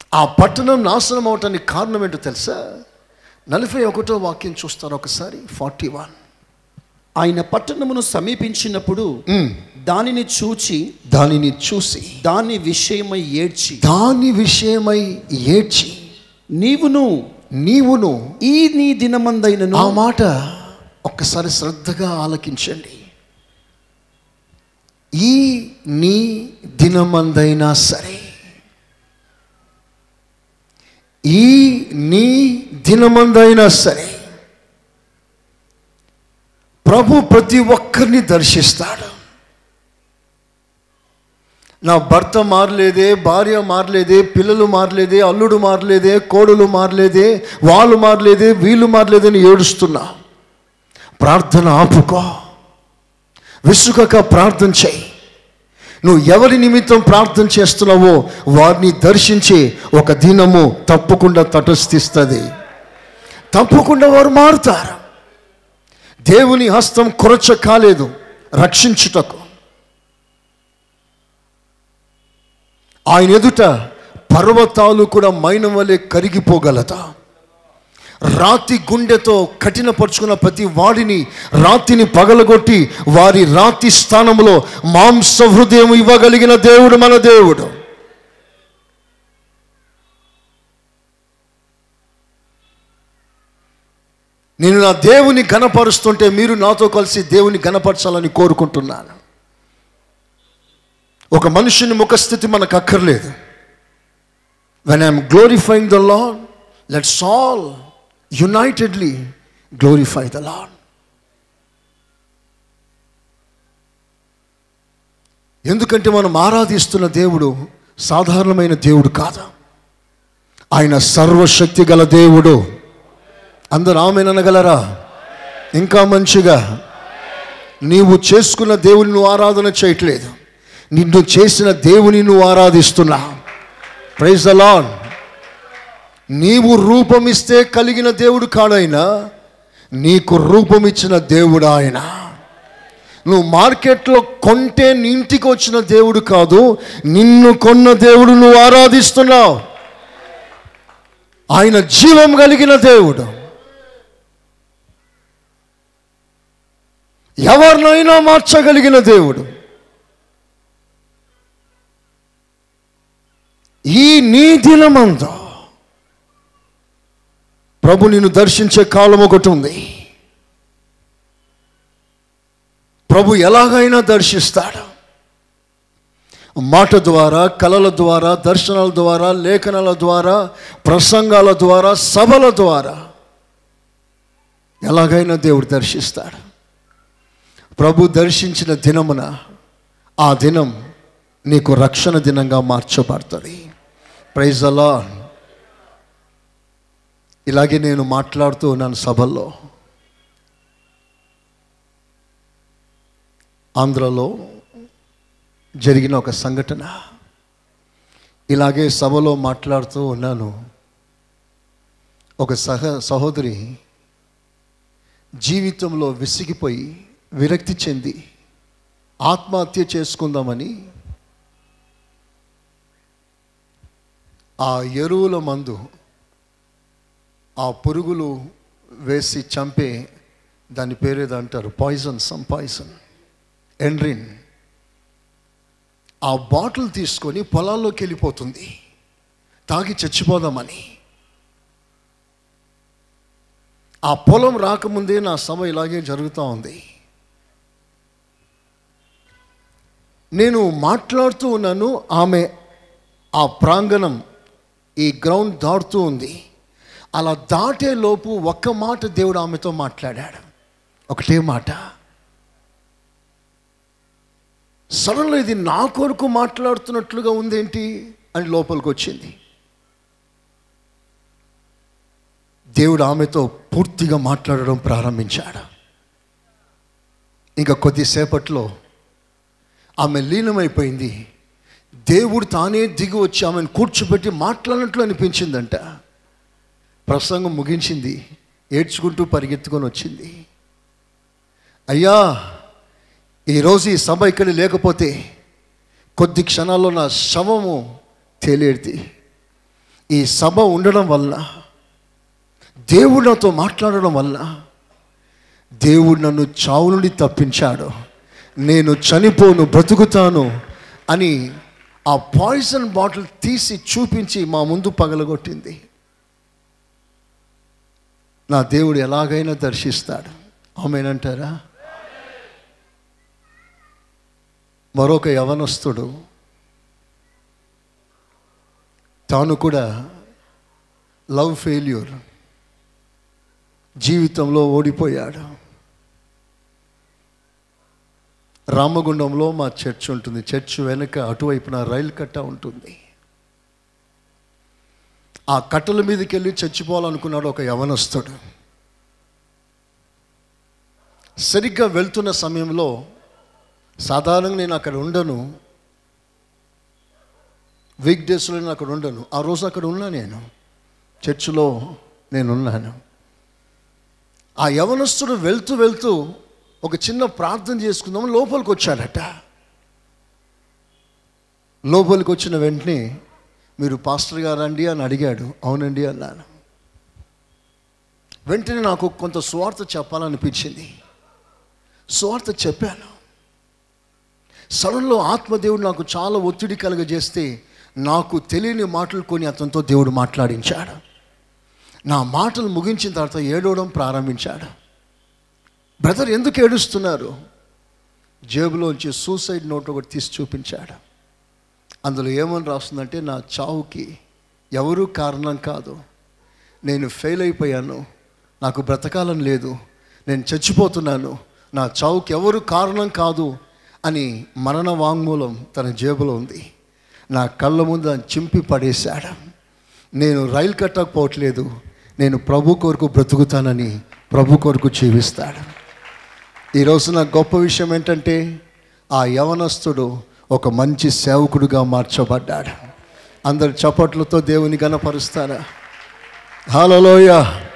ఆ పట్టణం నాశనం అవటానికి కారణం ఏంటో తెలుసా నలభై ఒకటో వాక్యం చూస్తారు ఒకసారి ఫార్టీ వన్ ఆయన పట్టణమును సమీపించినప్పుడు దానిని చూచి దానిని చూసి దాని విషయమై ఏడ్చి దాని విషయమై ఏడ్చి నీవును నీవును ఈ నీ దినమందైనను ఆ మాట ఒక్కసారి శ్రద్ధగా ఆలకించండి ఈ నీ దినమందైనా సరే ఈ నీ దినమందైనా సరే ప్రభు ప్రతి ఒక్కరిని దర్శిస్తాడు నా భర్త మారలేదే భార్య మారలేదే పిల్లలు మారలేదే అల్లుడు మారలేదే కోడలు మారలేదే వాళ్ళు మారలేదే వీళ్ళు మారలేదని ఏడుస్తున్నా ప్రార్థన ఆపుకో విసుగక ప్రార్థన చేయి నువ్వు ఎవరి నిమిత్తం ప్రార్థన చేస్తున్నావో వారిని దర్శించి ఒక దినము తప్పకుండా తటస్థిస్తుంది తప్పకుండా వారు మారుతారు దేవుని హస్తం కొరచ కాలేదు రక్షించుటకు ఆయన ఎదుట పర్వతాలు కూడా మైనం వలె కరిగిపోగలదా రాతి గుండెతో కఠినపరుచుకున్న ప్రతి వాడిని రాతిని పగలగొట్టి వారి రాతి స్థానంలో మాంస హృదయం ఇవ్వగలిగిన దేవుడు మన దేవుడు నేను నా దేవుని గణపరుస్తుంటే మీరు నాతో కలిసి దేవుని గణపరచాలని కోరుకుంటున్నాను ఒక మనుషుని ముఖస్థితి మనకు అక్కర్లేదు when I'm glorifying the lord let's all unitedly glorify the lord ఎందుకంటే మనం ఆరాధిస్తున్న దేవుడు సాధారణమైన దేవుడు కాదు ఆయన సర్వశక్తి గల దేవుడు అందరు ఆమెననగలరా ఇంకా మంచిగా నీవు చేసుకున్న దేవుని నువ్వు ఆరాధన చేయట్లేదు నిన్ను చేసిన దేవుని నువ్వు ఆరాధిస్తున్నా ప్రైజ్ ద లాడ్ నీవు రూపమిస్తే కలిగిన దేవుడు కాడైనా నీకు రూపమిచ్చిన దేవుడు ఆయన నువ్వు మార్కెట్లో కొంటే నీ ఇంటికి వచ్చిన దేవుడు కాదు నిన్ను కొన్న దేవుడు నువ్వు ఆరాధిస్తున్నావు ఆయన జీవం కలిగిన దేవుడు ఎవరినైనా మార్చగలిగిన దేవుడు ఈ నీ దినమందు ప్రభు నిన్ను దర్శించే కాలం ఒకటి ఉంది ప్రభు ఎలాగైనా దర్శిస్తాడు మాట ద్వారా కళల ద్వారా దర్శనాల ద్వారా లేఖనాల ద్వారా ప్రసంగాల ద్వారా సభల ద్వారా ఎలాగైనా దేవుడు దర్శిస్తాడు ప్రభు దర్శించిన దినమున ఆ దినం నీకు రక్షణ దినంగా మార్చబడుతుంది ప్రైజ్ అలా ఇలాగే నేను మాట్లాడుతూ ఉన్నాను సభల్లో ఆంధ్రలో జరిగిన ఒక సంఘటన ఇలాగే సభలో మాట్లాడుతూ ఉన్నాను ఒక సహ సహోదరి జీవితంలో విసిగిపోయి విరక్తి చెంది ఆత్మహత్య చేసుకుందామని ఆ ఎరువుల మందు ఆ పురుగులు వేసి చంపే దాని పేరేదో అంటారు పాయిజన్ సమ్ పాయిజన్ ఎండ్రిన్ ఆ బాటిల్ తీసుకొని పొలాల్లోకి వెళ్ళిపోతుంది తాగి చచ్చిపోదామని ఆ పొలం రాకముందే నా సభ ఇలాగే జరుగుతూ ఉంది నేను మాట్లాడుతూ ఉన్నాను ఆమె ఆ ప్రాంగణం ఈ గ్రౌండ్ దాటుతూ ఉంది అలా దాటే లోపు ఒక్క మాట దేవుడు ఆమెతో మాట్లాడాడు ఒకటే మాట సడన్లో ఇది నా కొరకు మాట్లాడుతున్నట్లుగా ఉందేంటి అని లోపలికి వచ్చింది దేవుడు ఆమెతో పూర్తిగా మాట్లాడడం ప్రారంభించాడు ఇంకా కొద్దిసేపట్లో ఆమె లీనమైపోయింది దేవుడు తానే దిగి వచ్చి ఆమెను కూర్చోబెట్టి మాట్లాడినట్లు అనిపించిందంట ప్రసంగం ముగించింది ఏడ్చుకుంటూ పరిగెత్తుకొని వచ్చింది అయ్యా ఈరోజు ఈ సభ ఇక్కడ లేకపోతే కొద్ది క్షణాల్లో నా శవము తేలేడిది ఈ సభ ఉండడం వల్ల దేవుడు నాతో మాట్లాడడం వల్ల దేవుడు నన్ను చావు నుండి తప్పించాడు నేను చనిపోను బ్రతుకుతాను అని ఆ పాయిజన్ బాటిల్ తీసి చూపించి మా ముందు పగలగొట్టింది నా దేవుడు ఎలాగైనా దర్శిస్తాడు ఆమెనంటారా మరొక యవనస్తుడు తాను కూడా లవ్ ఫెయిల్యూర్ జీవితంలో ఓడిపోయాడు రామగుండంలో మా చర్చ్ ఉంటుంది చర్చ్ వెనుక అటువైపున రైలు కట్ట ఉంటుంది ఆ కట్టల మీదకి వెళ్ళి చచ్చిపోవాలనుకున్నాడు ఒక యవనస్తుడు సరిగ్గా వెళ్తున్న సమయంలో సాధారణంగా నేను అక్కడ ఉండను వీక్ డేస్లో నేను అక్కడ ఉండను ఆ రోజు అక్కడ ఉన్నా నేను చర్చిలో నేనున్నాను ఆ యవనస్తుడు వెళ్తూ వెళ్తూ ఒక చిన్న ప్రార్థన చేసుకుందాం లోపలికి వచ్చాడట లోపలికి వచ్చిన వెంటనే మీరు పాస్టర్ గారండి అని అడిగాడు అవునండి అన్నాను వెంటనే నాకు కొంత స్వార్థ చెప్పాలనిపించింది స్వార్థ చెప్పాను సడన్లో ఆత్మదేవుడు నాకు చాలా ఒత్తిడి కలగజేస్తే నాకు తెలియని మాటలు కొని అతనితో దేవుడు మాట్లాడించాడు నా మాటలు ముగించిన తర్వాత ఏడవడం ప్రారంభించాడు బ్రదర్ ఎందుకు ఏడుస్తున్నారు జేబులోంచి సూసైడ్ నోట్ ఒకటి తీసి చూపించాడు అందులో ఏమని రాస్తుందంటే నా చావుకి ఎవరూ కారణం కాదు నేను ఫెయిల్ అయిపోయాను నాకు బ్రతకాలని లేదు నేను చచ్చిపోతున్నాను నా చావుకి ఎవరు కారణం కాదు అని మరణ వాంగ్మూలం తన జేబులో ఉంది నా కళ్ళ ముందు దాన్ని చింపి పడేశాడు నేను రైలు కట్టకపోవట్లేదు నేను ప్రభు కొరకు బ్రతుకుతానని ప్రభు కొరకు జీవిస్తాడు ఈరోజు నా గొప్ప విషయం ఏంటంటే ఆ యవనస్తుడు ఒక మంచి సేవకుడిగా మార్చబడ్డాడు అందరు చప్పట్లతో దేవుని గనపరుస్తారా హలోయ